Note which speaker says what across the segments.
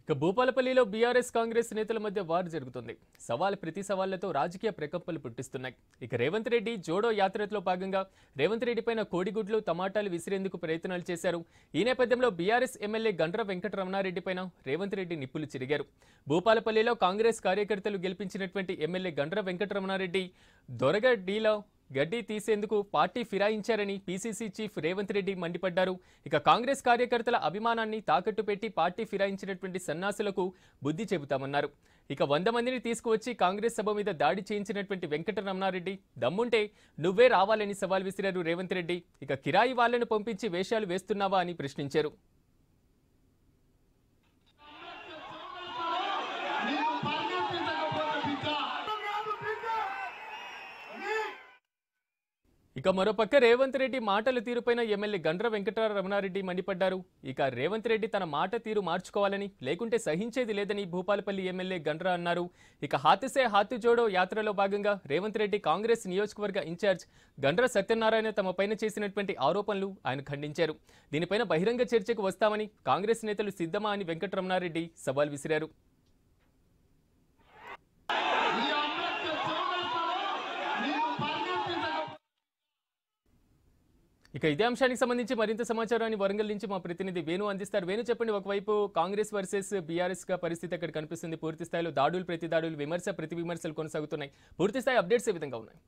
Speaker 1: ఇక భూపాలపల్లిలో బీఆర్ఎస్ కాంగ్రెస్ నేతల మధ్య వార్ జరుగుతుంది సవాల్ ప్రతి సవాళ్లతో రాజకీయ ప్రకంపనలు పుట్టిస్తున్నాయి ఇక రేవంత్ రెడ్డి జోడో యాత్రలో భాగంగా రేవంత్ రెడ్డి పైన కోడిగుడ్లు టమాటాలు విసిరేందుకు ప్రయత్నాలు చేశారు ఈ నేపథ్యంలో బీఆర్ఎస్ ఎమ్మెల్యే గండ్ర వెంకటరమణారెడ్డి పైన రేవంత్ రెడ్డి నిప్పులు చిరిగారు భూపాలపల్లిలో కాంగ్రెస్ కార్యకర్తలు గెలిపించినటువంటి ఎమ్మెల్యే గండ్ర వెంకటరమణారెడ్డి దొరగడ్డిలో గడ్డి తీసేందుకు పార్టీ ఫిరాయించారని పీసీసీ చీఫ్ రేవంత్ రెడ్డి మండిపడ్డారు ఇక కాంగ్రెస్ కార్యకర్తల అభిమానాన్ని తాకట్టు పెట్టి పార్టీ ఫిరాయించినటువంటి సన్నాసులకు బుద్ధి చెబుతామన్నారు ఇక వంద మందిని తీసుకువచ్చి కాంగ్రెస్ సభ మీద దాడి చేయించినటువంటి వెంకటరమణారెడ్డి దమ్ముంటే నువ్వే రావాలని సవాల్ విసిరారు రేవంత్ రెడ్డి ఇక కిరాయి వాళ్లను పంపించి వేషాలు వేస్తున్నావా అని ప్రశ్నించారు
Speaker 2: నీకు పరిగెత్తించకపోతే బిడ్డ
Speaker 1: ఇక మరోపక్క రేవంత్ రెడ్డి మాటల తీరుపైన ఎమ్మెల్యే గండ్ర వెంకట రమణారెడ్డి మండిపడ్డారు ఇక రేవంత్ రెడ్డి తన మాట తీరు మార్చుకోవాలని లేకుంటే సహించేది లేదని భూపాలపల్లి ఎమ్మెల్యే గండ్ర అన్నారు ఇక హాతిసే హాతి జోడో యాత్రలో భాగంగా రేవంత్ రెడ్డి కాంగ్రెస్ నియోజకవర్గ ఇన్ఛార్జ్ గండ్ర సత్యనారాయణ తమ పైన చేసినటువంటి ఆరోపణలు ఆయన ఖండించారు దీనిపైన బహిరంగ చర్చకు వస్తామని కాంగ్రెస్ నేతలు సిద్ధమా అని వెంకటరమణారెడ్డి సవాల్ విసిరారు
Speaker 2: ఈ అంబేద్కర్ చౌరస్తాలో నీకు పరిగెత్తించకపోతే
Speaker 1: ఇక ఇదే అంశానికి సంబంధించి మరింత సమాచారాన్ని వరంగల్ నుంచి మా ప్రతినిధి వేణు అందిస్తారు వేణు చెప్పండి ఒకవైపు కాంగ్రెస్ వర్సెస్ బీఆర్ఎస్ గా పరిస్థితి అక్కడ కనిపిస్తుంది పూర్తి స్థాయిలో దాడులు ప్రతి దాడులు విమర్శ ప్రతి విమర్శలు కొనసాగుతున్నాయి పూర్తి స్థాయి అప్డేట్స్ ఏ విధంగా ఉన్నాయి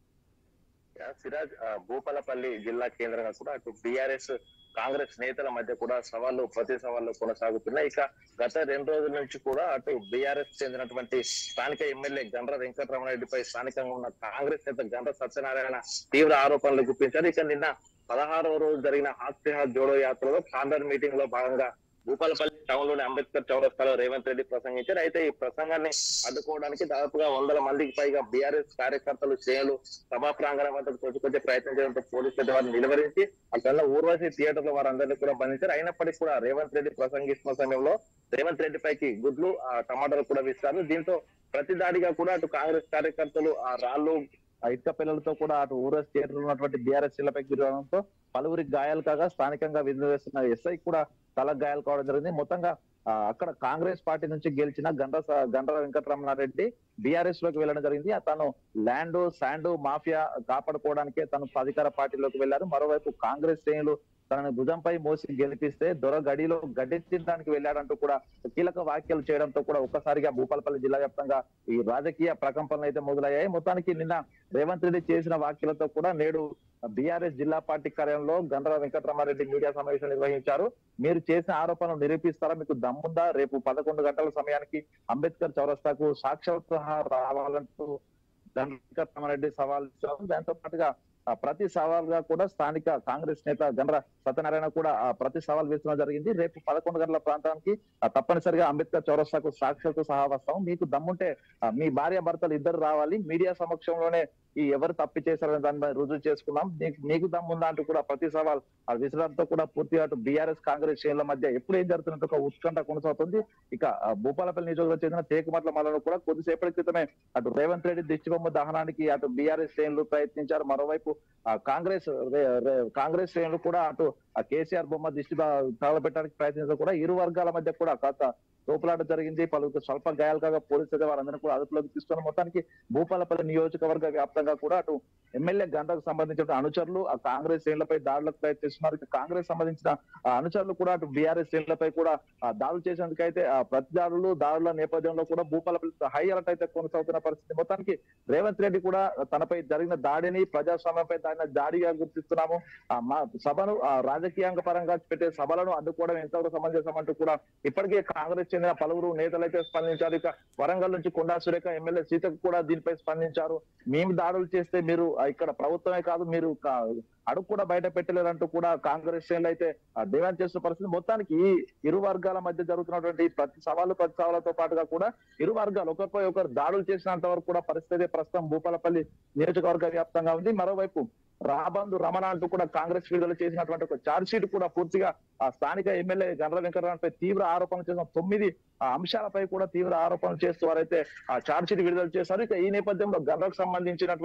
Speaker 3: సిరాజ్ ఆ, భూపాలపల్లి జిల్లా కేంద్రంగా కూడా అటు బీఆర్ఎస్ కాంగ్రెస్ నేతల మధ్య కూడా సవాళ్లు ప్రతి సవాళ్లు కొనసాగుతున్నాయి ఇక గత రెండు రోజుల నుంచి కూడా అటు బీఆర్ఎస్ చెందినటువంటి స్థానిక ఎమ్మెల్యే గండ్ర వెంకటరమణరెడ్డిపై స్థానికంగా ఉన్న కాంగ్రెస్ నేత గండ్ర సత్యనారాయణ తీవ్ర ఆరోపణలు గుప్పించారు ఇక నిన్న పదహారవ రోజు జరిగిన హాస్పిహాల్ జోడో యాత్రలో కాండర్ మీటింగ్ లో భాగంగా భూపాలపల్లి టౌన్ లోని అంబేద్కర్ చౌరస్తాలో రేవంత్ రెడ్డి ప్రసంగించారు అయితే ఈ ప్రసంగాన్ని అడ్డుకోవడానికి దాదాపుగా వందల మందికి పైగా బీఆర్ఎస్ కార్యకర్తలు శ్రేణులు సభా ప్రాంగణం వద్దకు తోచుకొచ్చే ప్రయత్నం చేయడంతో పోలీసులు వారిని నిలువరించి అక్కడ ఊర్వశి థియేటర్ లో వారందరినీ కూడా బంధించారు అయినప్పటికీ కూడా రేవంత్ రెడ్డి ప్రసంగిస్తున్న సమయంలో రేవంత్ రెడ్డి పైకి గుడ్లు ఆ టమాటాలు కూడా విస్తారు దీంతో ప్రతి దాడిగా కూడా అటు కాంగ్రెస్ కార్యకర్తలు ఆ రాళ్ళు ఆ ఇటుక పిల్లలతో కూడా అటు ఊర్వశి థియేటర్ లో ఉన్నటువంటి బీఆర్ఎస్ ఇళ్లపై గురవడంతో పలువురికి గాయాలు కాగా స్థానికంగా విధులు వేస్తున్న ఎస్ఐ కూడా తల గాయాలు కావడం జరిగింది మొత్తంగా ఆ, అక్కడ కాంగ్రెస్ పార్టీ నుంచి గెలిచిన గండ్ర స- గండ్ర వెంకటరమణారెడ్డి బీఆర్ఎస్ లోకి వెళ్ళడం జరిగింది ఆ తను ల్యాండ్ శాండ్ మాఫియా కాపాడుకోవడానికే తను అధికార పార్టీలోకి వెళ్లారు మరోవైపు కాంగ్రెస్ శ్రేణులు తనని భుజంపై మోసి గెలిపిస్తే దొర గడిలో గడ్డి తినడానికి వెళ్ళాడంటూ కూడా కీలక వ్యాఖ్యలు చేయడంతో కూడా ఒక్కసారిగా భూపాలపల్లి జిల్లా వ్యాప్తంగా ఈ రాజకీయ ప్రకంపనలు అయితే మొదలయ్యాయి మొత్తానికి నిన్న రేవంత్ రెడ్డి చేసిన వ్యాఖ్యలతో కూడా నేడు బీఆర్ఎస్ జిల్లా పార్టీ కార్యాలయంలో గండ్ర వెంకటరమారెడ్డి మీడియా సమావేశం నిర్వహించారు మీరు చేసిన ఆరోపణలు నిరూపిస్తారా మీకు దమ్ముందా రేపు పదకొండు గంటల సమయానికి అంబేద్కర్ చౌరస్తాకు సాక్షాత్ సహా రావాలంటూ గండ్ర వెంకటరమారెడ్డి సవాల్ ఇచ్చారు దాంతో పాటుగా ఆ, ప్రతి సవాల్గా కూడా స్థానిక కాంగ్రెస్ నేత గండ్ర సత్యనారాయణ కూడా ఆ, ప్రతి సవాల్ వేస్తడం జరిగింది రేపు పదకొండు గంటల ప్రాంతానికి ఆ, తప్పనిసరిగా అంబేద్కర్ చౌరస్తాకు సాక్షాత్ సహా వస్తాం మీకు దమ్ముంటే ఆ, మీ భార్య భర్తలు ఇద్దరు రావాలి మీడియా సమక్షంలోనే ఈ ఎవరు తప్పి చేశారనే దానిపై రుజువు చేసుకున్నాం నీకు నీకు దమ్ముందా అంటూ కూడా ప్రతి సవాల్ ఆ విసరంతో కూడా పూర్తిగా అటు బీఆర్ఎస్ కాంగ్రెస్ శ్రేణుల మధ్య ఎప్పుడు ఏం జరుగుతున్నట్టు ఒక ఉత్కంఠ కొనసాగుతుంది ఇక ఆ, భూపాలపల్లి నియోజకవర్గం చెందిన తేకుమట్ల మల్లను కూడా కొద్దిసేపటి క్రితమే అటు రేవంత్ రెడ్డి దిష్టిబొమ్మ దహనానికి అటు బీఆర్ఎస్ శ్రేణులు ప్రయత్నించారు మరోవైపు ఆ, కాంగ్రెస్ రే- రే- కాంగ్రెస్ శ్రేణులు కూడా అటు ఆ కేసీఆర్ బొమ్మ దిష్టి తగలబెట్టడానికి ప్రయత్నించారు కూడా ఇరు వర్గాల మధ్య కూడా కాస్త తోపులాట జరిగింది పలువురు స్వల్ప గాయాలు కాగా పోలీసులు వారందరినీ కూడా అదుపులోకి తీసుకున్న మొత్తానికి భూపాలపల్లి నియోజకవర్గ వ్యాప్తంగా కూడా అటు ఎమ్మెల్యే గంటకు సంబంధించిన అనుచరులు ఆ కాంగ్రెస్ శ్రేణులపై దాడులకు ప్రయత్నిస్తున్నారు ఇక కాంగ్రెస్ సంబంధించిన ఆ అనుచరులు కూడా అటు బీఆర్ఎస్ శ్రేణులపై కూడా ఆ దాడులు చేసేందుకైతే ఆ ప్రతి దాడులు దాడుల నేపథ్యంలో కూడా భూపాలపల్లి హై అలర్ట్ అయితే కొనసాగుతున్న పరిస్థితి మొత్తానికి రేవంత్ రెడ్డి కూడా తనపై జరిగిన దాడిని ప్రజాస్వామ్యంపై దాడిన దాడిగా గుర్తిస్తున్నాము ఆ మా సభను ఆ రాజకీయాంగ పరంగా పెట్టే సభలను అడ్డుకోవడం ఎంతవరకు సమంజసం అంటూ కూడా ఇప్పటికే కాంగ్రెస్ చెందిన పలువురు నేతలు అయితే స్పందించారు ఇక వరంగల్ నుంచి కొండా సురేఖ ఎమ్మెల్యే సీతకు కూడా దీనిపై స్పందించారు మేము దాడులు చేస్తే మీరు ఆ, ఇక్కడ ప్రభుత్వమే కాదు మీరు కా- అడుగు కూడా బయట పెట్టలేరంటూ కూడా కాంగ్రెస్ శ్రేణులు అయితే ఆ, డిమాండ్ చేస్తున్న పరిస్థితి మొత్తానికి ఈ ఇరు వర్గాల మధ్య జరుగుతున్నటువంటి ప్రతి సవాలు ప్రతి సవాళ్ళతో పాటుగా కూడా ఇరు వర్గాలు ఒకరిపై ఒకరు దాడులు చేసినంత వరకు కూడా పరిస్థితి ప్రస్తుతం భూపాలపల్లి నియోజకవర్గ వ్యాప్తంగా ఉంది మరోవైపు రాబందు రమణ అంటూ కూడా కాంగ్రెస్ విడుదల చేసినటువంటి ఒక ఛార్జ్ షీట్ కూడా పూర్తిగా ఆ స్థానిక ఎమ్మెల్యే గండ్ర వెంకటరామపై తీవ్ర ఆరోపణలు చేసిన తొమ్మిది ఆ అంశాలపై కూడా తీవ్ర ఆరోపణలు చేస్తూ వారైతే ఆ ఛార్జ్ షీట్ విడుదల చేశారు ఇక ఈ నేపథ్యంలో గండ్రకు సంబంధించినటువంటి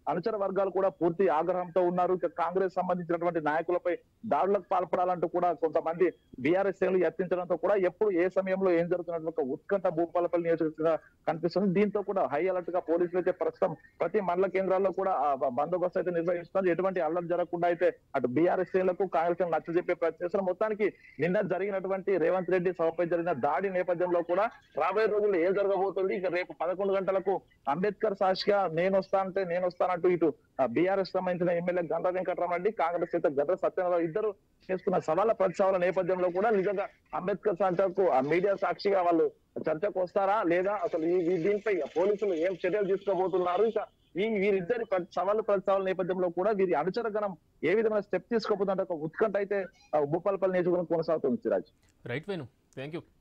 Speaker 4: అనుచర వర్గాలు కూడా పూర్తి ఆగ్రహంతో ఉన్నారు ఇక కాంగ్రెస్ సంబంధించినటువంటి నాయకులపై దాడులకు పాల్పడాలంటూ కూడా కొంతమంది బీఆర్ఎస్ శ్రేణులు యత్నించడంతో కూడా ఎప్పుడు ఏ సమయంలో ఏం జరుగుతున్నట్టు ఒక ఉత్కంఠ భూపాలపల్లి నియోజకవర్గంగా కనిపిస్తుంది దీంతో కూడా హై అలర్ట్ గా పోలీసులు అయితే ప్రస్తుతం ప్రతి మండల కేంద్రాల్లో కూడా ఆ బ- బందోబస్తు అయితే నిర్వహిస్తున్నారు ఎటువంటి అల్లరి జరగకుండా అయితే అటు బీఆర్ఎస్ శ్రేణులకు కాంగ్రెస్ నచ్చ చెప్పే ప్రయత్నం చేస్తున్నారు మొత్తానికి నిన్న జరిగినటువంటి రేవంత్ రెడ్డి సభపై జరిగిన దాడి నేపథ్యంలో కూడా రాబోయే రోజుల్లో ఏం జరగబోతుంది ఇక రేపు పదకొండు గంటలకు అంబేద్కర్ సాక్షిగా నేను వస్తానంటే నేను వస్తానంటూ ఇటు బీఆర్ఎస్ సంబంధించిన ఎమ్మెల్యే గండ్ర వెంకటరామరెడ్డి కాంగ్రెస్ నేత గండ్ర సత్యనారాయణ ఇద్దరు చేస్తున్న సవాళ్ళ ప్రతిసవాళ్ళ నేపథ్యంలో కూడా నిజంగా అంబేద్కర్ సాక్షికు ఆ మీడియా సాక్షిగా వాళ్ళు చర్చకు వస్తారా లేదా అసలు ఈ ఈ దీనిపై పోలీసులు ఏం చర్యలు తీసుకోబోతున్నారు ఇక ఈ వీరిద్దరి ప్ర- సవాళ్ళు ప్రతిసవాళ్ళ నేపథ్యంలో కూడా వీరి అనుచర గణం ఏ విధమైన స్టెప్ తీసుకోబోతుందంటే ఒక ఉత్కంఠ అయితే ఆ, భూపాలపల్లి నియోజకవర్గం కొనసాగుతుంది Siraj
Speaker 1: right Venu thank you